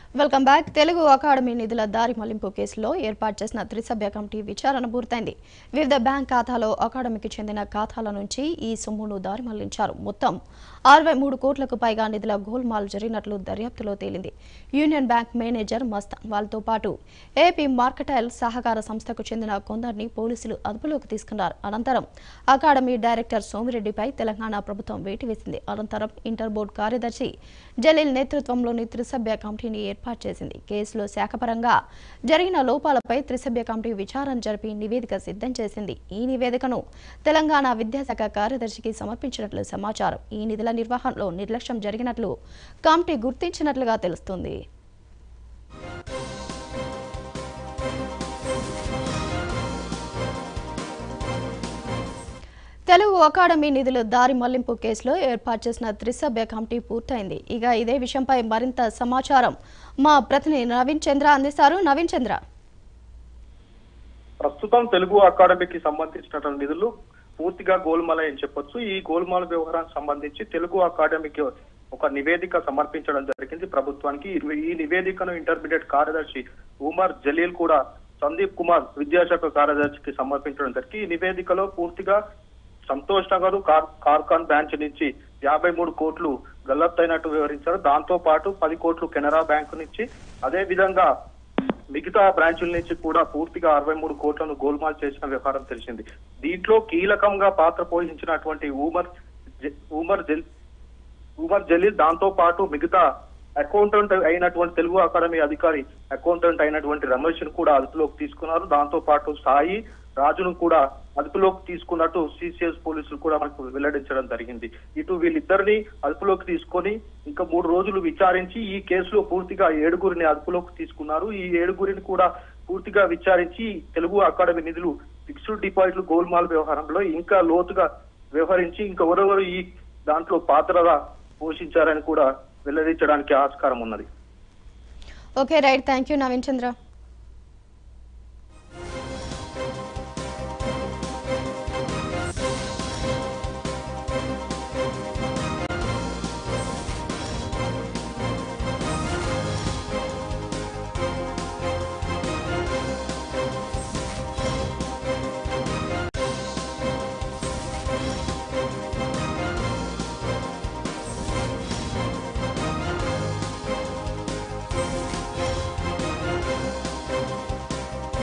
welcome back Telugu academy నిధుల దారి మళ్లింపు కేసులో ఏర్పాటు చేసిన త్రిసభ్య కమిటీ విచారణ పూర్తయింది వివిధ బ్యాంక్ ఖాతాలో అకాడమీకి చెందిన ఖాతాల నుంచి ఈ సొమ్మును దారి మళ్లించారు మొత్తం అరవై మూడు కోట్లకు పైగా నిధుల గోల్మాల్ జరిగినట్లు దర్యాప్తులో తేలింది యూనియన్ బ్యాంక్ మేనేజర్ మస్తాన్ వాళ్ళతో పాటు ఏపీ మార్కటైల్ సహకార సంస్థకు చెందిన కొందరిని పోలీసులు అదుపులోకి తీసుకున్నారు అనంతరం అకాడమీ డైరెక్టర్ సోమిరెడ్డిపై తెలంగాణ ప్రభుత్వం వేటు వేసింది అనంతరం ఇంటర్ బోర్డు కార్యదర్శి జలీల్ నేతృత్వంలోని త్రిసభ్య కమిటీని ఏర్పాటు చేసింది కేసులో శాఖపరంగా జరిగిన లోపాలపై త్రిసభ్య కమిటీ విచారణ జరిపి నివేదిక సిద్ధం చేసింది ఈ నివేదికను తెలంగాణ విద్యాశాఖ కార్యదర్శికి సమర్పించినట్లు సమాచారం ఈ నిధుల నిర్వహణలో నిర్లక్ష్యం జరిగినట్లు కమిటీ గుర్తించినట్లుగా తెలుస్తుంది తెలుగు అకాడమీ నిధుల దారి మళ్లింపు కేసులో ఏర్పాటు చేసిన త్రిసభ్య కమిటీ పూర్తయింది ఇక ఇదే విషయంపై మరింత సమాచారం మా ప్రతినిధి నవీన్ చంద్ర అందిస్తారు నవీన్ చంద్ర ప్రస్తుతం తెలుగు అకాడమీకి సంబంధించినటువంటి నిధులు పూర్తిగా గోల్మాల అని చెప్పొచ్చు ఈ గోల్మాల వ్యవహారానికి సంబంధించి తెలుగు అకాడమీకి ఒక నివేదిక సమర్పించడం జరిగింది ప్రభుత్వానికి ఈ- ఈ నివేదికను ఇంటర్మీడియట్ కార్యదర్శి ఉమర్ జలీల్ కూడా సందీప్ కుమార్ విద్యాశాఖ కార్యదర్శికి సమర్పించడం జరిగింది ఈ నివేదికలో పూర్తిగా సంతోష్ నగర్ కార్ కార్ఖాన్ బ్రాంచ్ నుంచి యాభై మూడు కోట్లు గల్లత్తైనట్టు వివరించారు దాంతో పాటు పది కోట్లు కెనరా బ్యాంకు నుంచి అదే విధంగా మిగతా బ్రాంచుల నుంచి కూడా పూర్తిగా అరవై మూడు కోట్లను గోల్మాల్ చేసిన వ్యవహారం తెలిసింది దీంట్లో కీలకంగా పాత్ర పోషించినటువంటి ఊమర్ జ- ఊమర్ జల్ ఉమర్ జలీల్ దాంతో పాటు మిగతా అకౌంటెంట్ అయినటువంటి తెలుగు అకాడమీ అధికారి అకౌంటెంట్ అయినటువంటి రమేష్ ను కూడా అదుపులోకి తీసుకున్నారు దాంతో పాటు సాయి రాజును కూడా అదుపులోకి తీసుకున్నట్టు సిసిఎస్ పోలీసులు కూడా మనకు వెల్లడించడం జరిగింది ఇటు వీళ్ళిద్దరిని అదుపులోకి తీసుకొని ఇంకా మూడు రోజులు విచారించి ఈ కేసులో పూర్తిగా ఏడుగురిని అదుపులోకి తీసుకున్నారు ఈ ఏడుగురిని కూడా పూర్తిగా విచారించి తెలుగు అకాడమీ నిధులు ఫిక్స్డ్ డిపాజిట్లు గోల్మాల్ వ్యవహారంలో ఇంకా లోతుగా వ్యవహరించి ఇంకా ఎవరెవరు ఈ దాంట్లో పాత్రగా పోషించారని కూడా వెల్లడించడానికి ఆస్కారం ఉన్నది okay right thank you Naveen Chandra